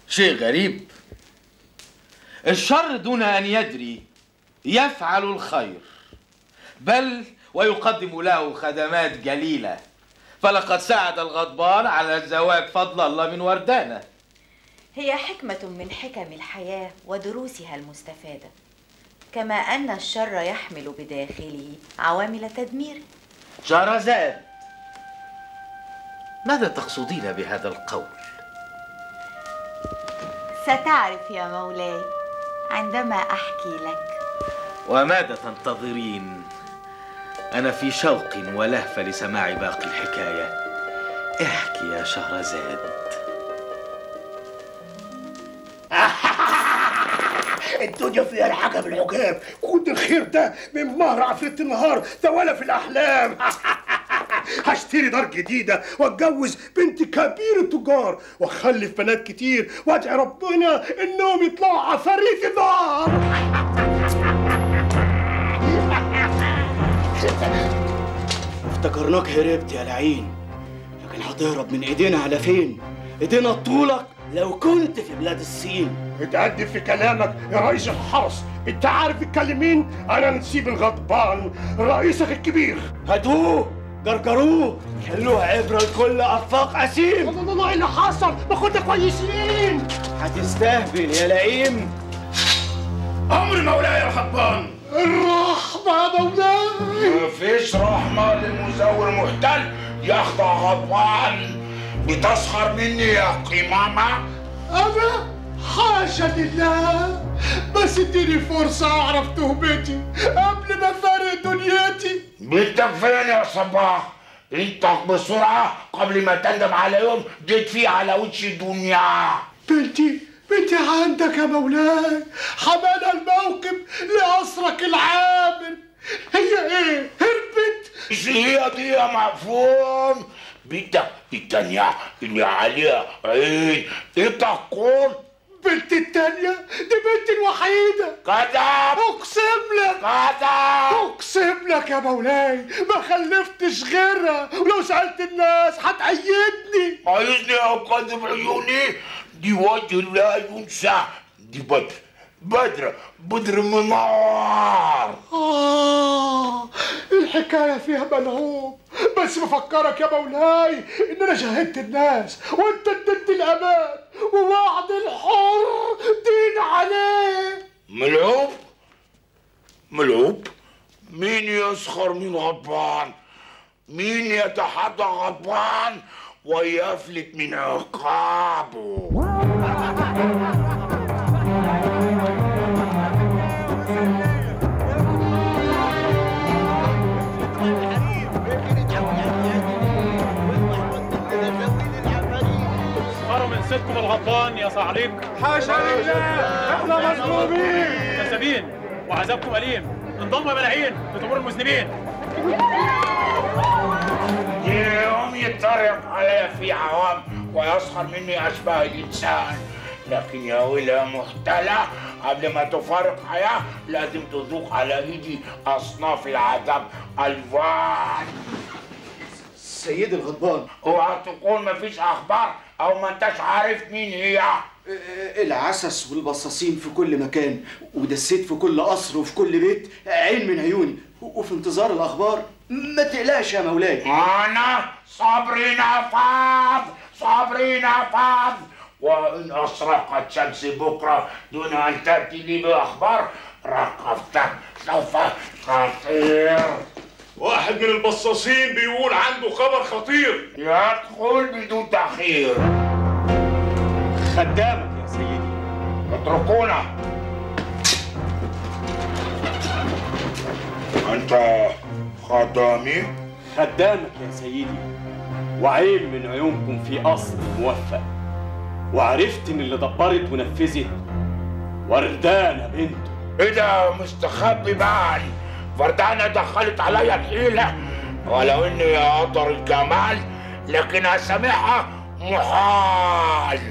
شيء غريب الشر دون أن يدري يفعل الخير بل ويقدم له خدمات جليلة فلقد ساعد الغضبان على الزواج فضل الله من وردانة هي حكمة من حكم الحياة ودروسها المستفادة كما أن الشر يحمل بداخله عوامل تدميره شهرزاد ماذا تقصدين بهذا القول؟ ستعرف يا مولاي عندما أحكي لك وماذا تنتظرين؟ أنا في شوق ولهفة لسماع باقي الحكاية احكي يا شهرزاد الدنيا فيها الحكم الحكام كنت الخير ده من مهر عفريت النهار ده ولا في الاحلام هشتري دار جديده واتجوز بنت كبير التجار واخلف بنات كتير وادعي ربنا انهم يطلعوا عفاريت النار افتكرناك هربت يا لعين لكن هتهرب من ايدينا على فين ايدينا طولك لو كنت في بلاد الصين اتقدم في كلامك يا رئيس الحرس انت عارف تتكلم مين انا نسيب الغضبان رئيسك الكبير هاتوه جرجروه خلوه عبرة لكل أفاق أسيم الله الله ايه اللي حصل ما كنا كويسين هتستهبل يا لئيم امر مولاي يا غضبان الرحمة يا مولاي مفيش رحمة للمزور محتل يخضع غضبان بتسخر مني يا قمامة أنا حاشا لله بس اديني فرصة أعرف تهمتي قبل ما أفارق دنيتي بنتك فين يا صباح انتك بسرعة قبل ما تندم على يوم جيت فيه على وش الدنيا بنتي بنتي عندك يا مولاي حمانا الموكب لأسرك العامل هي إيه؟ هربت؟ مش هي دي يا مفهوم بنتك التانية اللي عليها عين انت تكون بنتي التانية دي بنتي الوحيدة كذاب أقسم لك كذاب أقسم لك يا مولاي ما خلفتش غيرها ولو سألت الناس هتأيدني عايزني اكذب عيوني دي وجه لا ينسى دي بدر بدر بدر منار آه الحكاية فيها ملعوب بس بفكرك يا مولاي إن أنا شاهدت الناس وأنت اديت الأمان ووعد الحر دين عليه ملعوب ملعوب مين يسخر من غضبان مين يتحدى غضبان ويفلت من عقابه اسخروا من صدقكم الغضبان يا صعاليك حاشا لله احنا مظلومين كذابين وعذابكم أليم انضموا يا ملاعين لطابور المذنبين يوم يتريق علي في عوام ويسخر مني أشباه الإنسان لكن يا ويلة محتلة قبل ما تفارق حياة لازم تذوق على ايدي أصناف العذاب ألوان سيد الغضبان اوعى تقول مفيش أخبار أو ما انتش عارف مين هي العسس والبصاصين في كل مكان ودسيت في كل قصر وفي كل بيت عين من عيوني وفي انتظار الأخبار ما تقلقش يا مولاي أنا صبري نفاض صبري نفاض وإن أشرقت شمس بكرة دون أن تأتي لي بأخبار رقبتك سوف تطير واحد من البصاصين بيقول عنده خبر خطير يدخل بدون تأخير خدامك يا سيدي اتركونا أنت خدامي خدامك يا سيدي وعين من عيونكم في قصر موفق وعرفت ان اللي دبرت ونفذت وردانه بنته ايه ده مستخبي بقى فردانة دخلت عليا الحيلة ولو اني يا قدر الجمال لكن اسامحها محال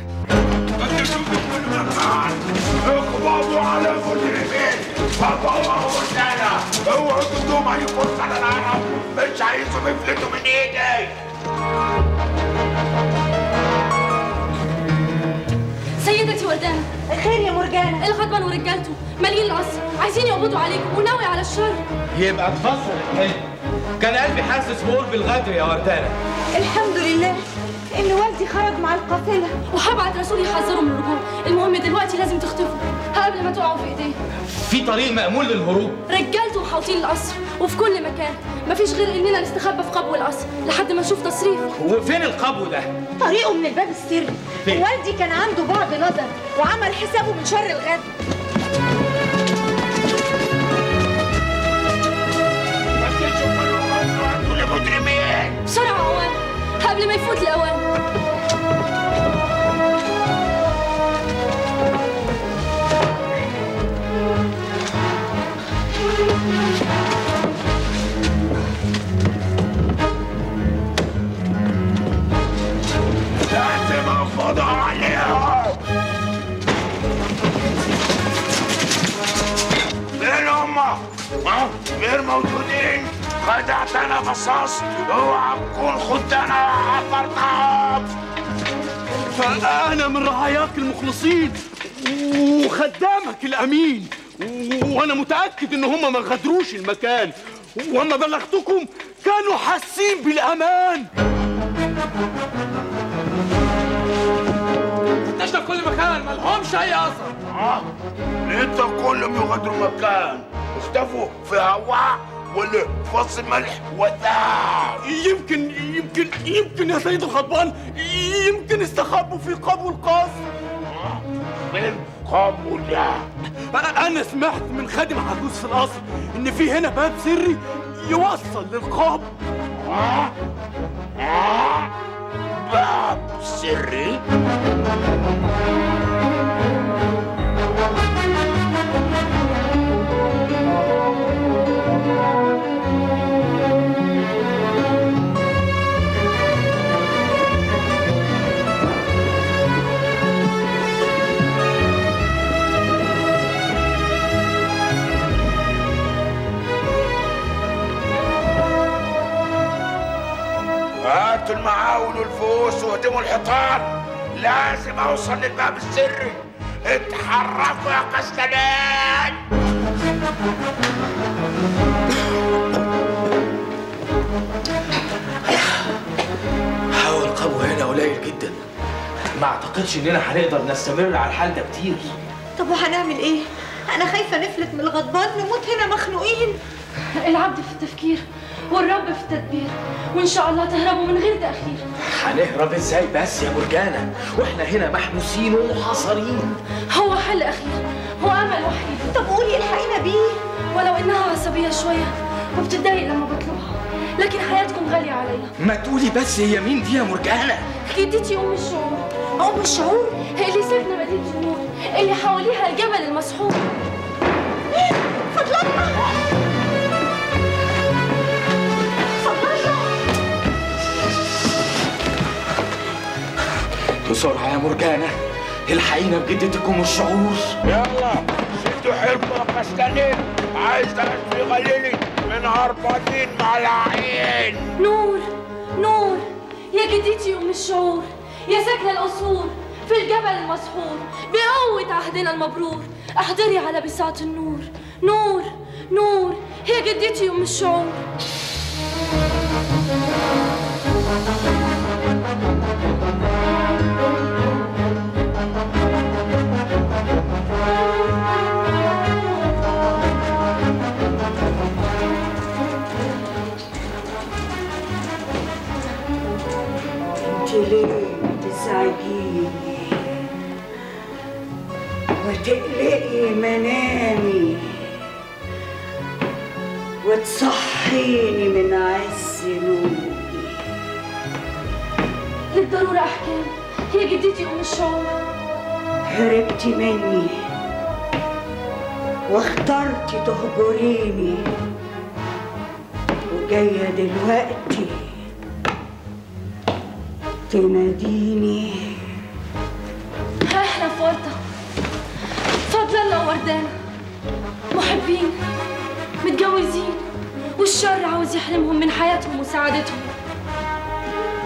اقبضوا على المجرمين فطلعوا رسالة اوعوا تدوم اي فرصة للعرب مش عايزهم يفلتوا من ايدي سيدة خير يا مرجانة الغضبان ورجالته مالين القصر عايزين يقبضوا عليكم وناوي على الشر يبقى تفسر الحلم كان قلبي حاسس بقرب الغدر يا وردانه الحمد لله ان والدي خرج مع القافلة وهبعت رسول يحذرهم من الرجوع المهم دلوقتي لازم تختفوا قبل ما تقعوا في ايديه في طريق مأمول للهروب رجالته محاوطين القصر وفي كل مكان مفيش غير اننا نستخبى في قبو القصر لحد ما نشوف تصريف وفين القبو ده طريقه من الباب السري فين؟ والدي كان عنده بعد نظر وعمل حسابه من شر الغد بس شوفوا له انتوا المجرمين بسرعه اوان قبل ما يفوت الاوان لازم اقبض عليهم فين هما؟ ها؟ غير موجودين خدعتنا بصاص اوعى تكون خدتنا عبرتهم فأنا من رعاياك المخلصين وخدامك الأمين وأنا متأكد إن هم ما غادروش المكان وأما بلغتكم كانوا حاسين بالأمان فتشنا في كل مكان مالهمش اي اثر ها؟ انت كلهم يغادروا مكان اختفوا في هواء ولا فص ملح وداع يمكن يمكن يمكن يا سيد الخطبان يمكن استخبوا في قبو القصر من قبل أنا سمعت من خادم عجوز في القصر إن في هنا باب سري يوصل للقبو ها؟ ها؟ باب سري هاتوا المعاول والفؤوس واهدموا الحيطان لازم اوصل للباب السري اتحركوا يا قسطنين حاول القبو هنا قليل جدا ما اعتقدش اننا هنقدر نستمر على الحال ده كتير طب وهنعمل ايه انا خايفة نفلت من الغضبان نموت هنا مخنوقين العبد في التفكير والرب في التدبير وان شاء الله تهربوا من غير تاخير هنهرب ازاي بس يا مرجانة واحنا هنا محبوسين ومحاصرين هو حل اخير هو امل وحيد طب قولي الحقينا بيه ولو انها عصبيه شويه وبتتضايق لما بطلبها لكن حياتكم غاليه عليا ما تقولي بس هي مين دي يا مرجانة جدتي ام الشعور ام الشعور اللي ساكنه مدينه النور اللي حواليها الجبل المسحور فضلنا فضلنا بسرعة يا مرجانة الحقينا بجدتكم الشعور يلا شدوا حيلكم يا قسطنين عايز اعيش في غليلي من هربانين ملاعين نور نور يا جدتي ام الشعور يا ساكنه القصور في الجبل المسحور بقوة عهدنا المبرور احضري على بساط النور نور نور يا جدتي ام الشعور انت ليه بتزعجيني وتقلقي منامي وتصحيني من عز نومي للضرورة احكام يا جدتي ام الشعور هربتي مني واخترتي تهجريني وجاية دلوقتي تناديني ها احنا في ورطة فضلنا وردانة محبين متجوزين والشر عاوز يحرمهم من حياتهم وسعادتهم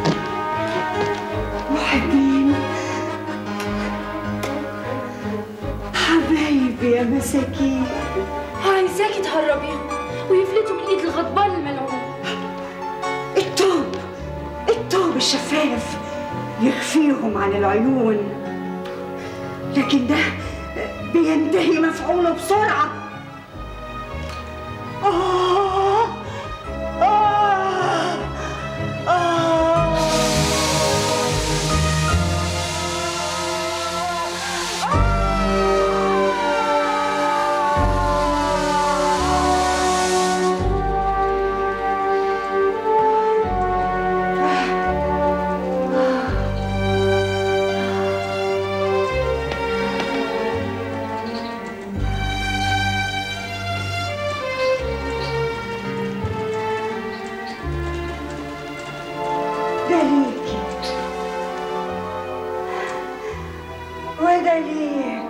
محبين مساكين عايزاكي تهربيهم ويفلتوا من ايد الغضبان الملعون التوب التوب الشفاف يخفيهم عن العيون لكن ده بينتهي مفعوله بسرعة آه آه آه ده ليكي وده ليك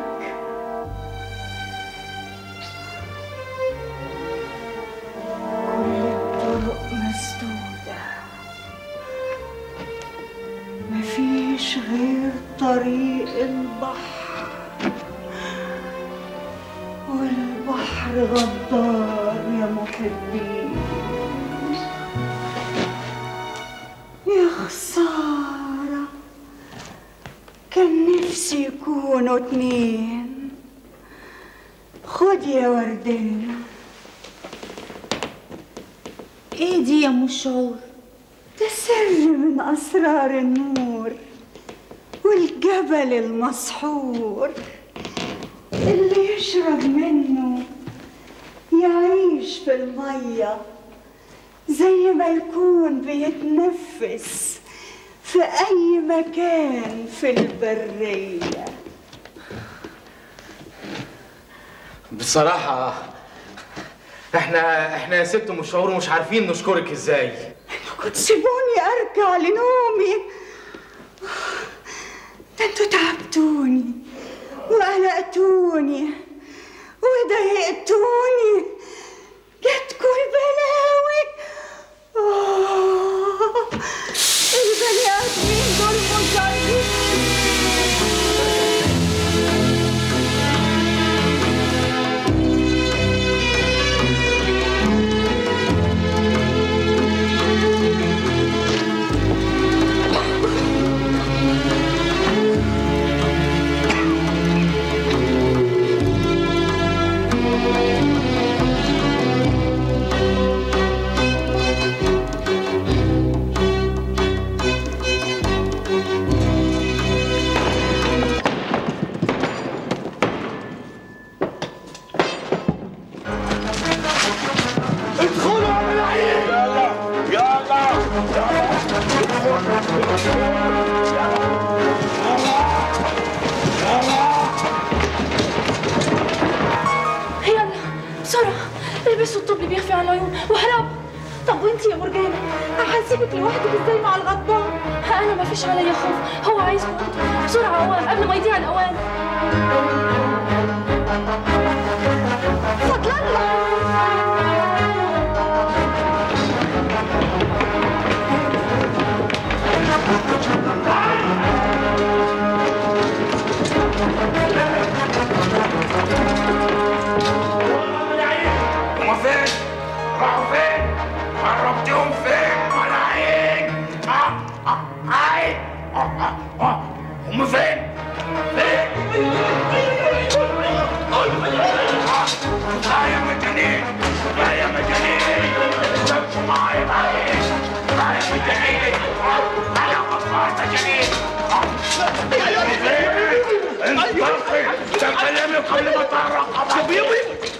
كل الطرق مسدودة مفيش غير طريق البحر والبحر غدار يا محبين يا خسارة كان نفسي يكونوا اتنين خد يا وردية ايه دي يا ام الشعور ده سر من أسرار النور والجبل المسحور اللي يشرب منه يعيش في المية زي ما يكون بيتنفس في أي مكان في البرية بصراحة احنا احنا يا ست ام شعور مش عارفين نشكرك ازاي كنت سيبوني أرجع لنومي ده انتوا تعبتوني وقلقتوني وضايقتوني جاتكوا البلاوي آه البني آدمين دول مزعجين ادخلوا يا ملاعين يلا يلا يلا بسرعة البسوا الطب اللي بيخفي عن العيون واهربوا طب وانتي يا مرجانة هسيبك لوحدك ازاي مع الغضبان انا ما فيش عليا خوف هو عايزكم انتوا بسرعة اوام قبل ما يضيع الاوان فضل هما فين؟ راحوا فين؟ هربتهم فين؟ ملاعين آه آه هاي آه آه آه هما فين؟ فين؟ آه يا مجانين آه يا مجانين سيبكوا معايا معايا آه يا مجانين آه أنا غفار مجانين آه انت تكلمي قبل ما تعرف